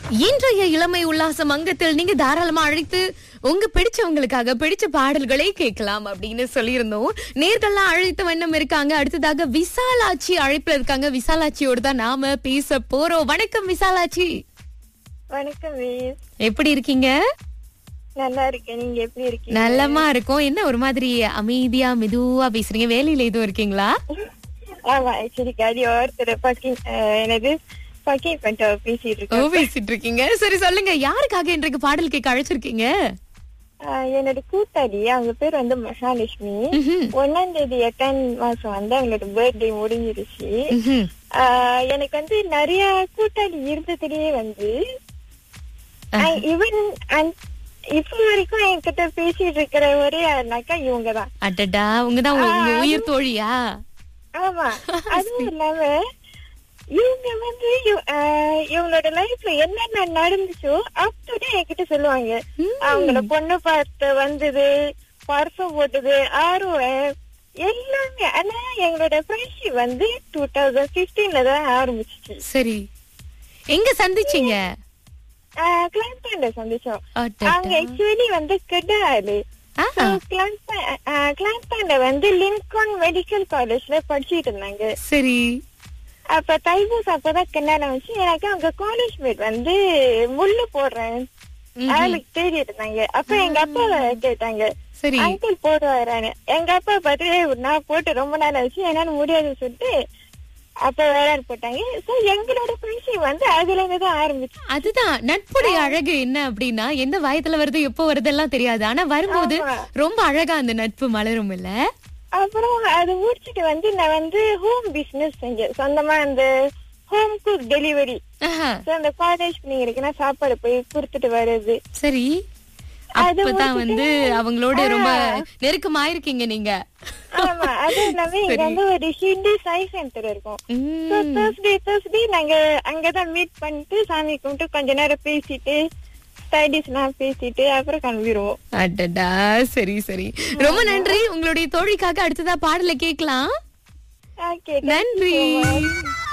இன்றைய இளமை உல்லாசம் அங்கத்தில் நீங்க தாராளமா அழைத்து உங்க பிடிச்சவங்களுக்காக பிடிச்ச பாடல்களை கேட்கலாம் அப்படின்னு சொல்லியிருந்தோம் நேர்கள்லாம் அழைத்த வண்ணம் இருக்காங்க அடுத்ததாக விசாலாட்சி அழைப்புல இருக்காங்க விசாலாட்சியோட தான் நாம பேச போறோம் வணக்கம் விசாலாட்சி வணக்கம் மிஸ் எப்படி இருக்கீங்க நல்லா இருக்கேன் நீங்க எப்படி இருக்கீங்க நல்லமா இருக்கும் என்ன ஒரு மாதிரி அமைதியா மெதுவா பேசுறீங்க வேலையில எதுவும் இருக்கீங்களா ஆமா ஆக்சுவலி காடி ஒருத்தர் பக்கிங் என்னது பக்கிங் பண்ணிட்டு பேசிட்டு ஓ இருக்கோம் பேசிட்டு இருக்கீங்க சரி சொல்லுங்க யாருக்காக இன்றைக்கு பாடல் கேட்க அழைச்சிருக்கீங்க ஆஹ் என்னோட கூட்டாளி அவங்க பேர் வந்து மகாலட்சுமி ம்ஹும். ஒன்னாம் தேதி எட்டாம் மாசம் வந்து அவங்களோட பர்த்டே முடிஞ்சிருச்சு ம்ஹும். ஆஹ் எனக்கு வந்து நிறைய கூட்டாளி இருந்ததுலயே வந்து இவன் இப்ப வரைக்கும் என்கிட்ட பேசிட்டு இருக்கிற ஒரே ஆள்னாக்கா இவங்கதான் அடடா உங்கதான் உங்க உயிர் தோழியா ஆமா அதுவும் இல்லாம இவங்க வந்து இவ- ஆஹ் இவங்களோட லைஃப்ல என்னென்ன நடந்துச்சோ அப்படி என்கிட்ட சொல்லுவாங்க அவங்கள பொண்ணு பார்த்து வந்தது பர்ஃபம் போட்டது ஆர்வம் எல்லாமே ஆனா எங்களோட ஃப்ரெண்ட்ஷிப் வந்து டூ தௌசண்ட் பிப்டீன்ல தான் ஆரம்பிச்சிச்சு சரி எங்க சந்திச்சீங்க கிளான்பாண்ட சந்திச்சோம் அடடா. அவங்க ஆக்சுவலி வந்து கெடாலு ஆஹா. கிளான்பாண்ட வந்து லின்கான் மெடிக்கல் காலேஜ்ல படிச்சிட்டு இருந்தாங்க சரி அப்ப தைபூஸ் அப்பதான் கல்யாணம் வச்சு எனக்கு அவங்க காலேஜ் மேட் வந்து முள்ளு போடுறேன் ஆளுக்கு தேடி இருந்தாங்க அப்ப எங்க அப்பா கேட்டாங்க சரி அங்கிள் போடுவாரான்னு எங்க அப்பா பார்த்து "ஏய், நான் போட்டு ரொம்ப நாள் ஆச்சு என்னால முடியாதுன்னு சொல்லிட்டு அப்ப வேற போட்டாங்க சோ எங்களோட ஃப்ரெண்ட்ஷிப் வந்து அதுல இருந்து தான் ஆரம்பிச்சு அதுதான் நட்புடைய அழகு என்ன அப்படின்னா எந்த வயதுல வருது எப்போ வருதெல்லாம் தெரியாது ஆனா வரும்போது ஆமா. ரொம்ப அழகா அந்த நட்பு மலரும் இல்ல அப்புறம் அது முடிச்சிட்டு வந்து நான் வந்து ஹோம் பிசினஸ் செஞ்சேன் சொந்தமா அந்த ஹோம் குக் டெலிவரி ஆஹா. சோ அந்த காலேஜ் பிள்ளைங்களுக்குன்னா சாப்பாடு போய் கொடுத்துட்டு வர்றது சரி அது அப்பதான் வந்து முடிச்சிட்டு- அவங்களோட ரொம்ப ஆ. நெருக்கமாயிருக்கீங்க நீங்க ஆமா அது இல்லாம இங்க வந்து ஒரு ஹிந்தி சாய் சென்டர் இருக்கும் உம். தேர்ஸ்டே தேர்ஸ்டே நாங்க அங்கதான் மீட் பண்ணிட்டு சாமி கும்பிட்டு கொஞ்ச நேரம் பேசிட்டு ஸ்டடிஸ் எல்லாம் பேசிட்டு அப்புறம் கிளம்பிடுவோம் அடடா சரி சரி ரொம்ப நன்றி உங்களுடைய தோழிக்காக அடுத்ததா பாடலை கேட்கலாம் ஓகே நன்றி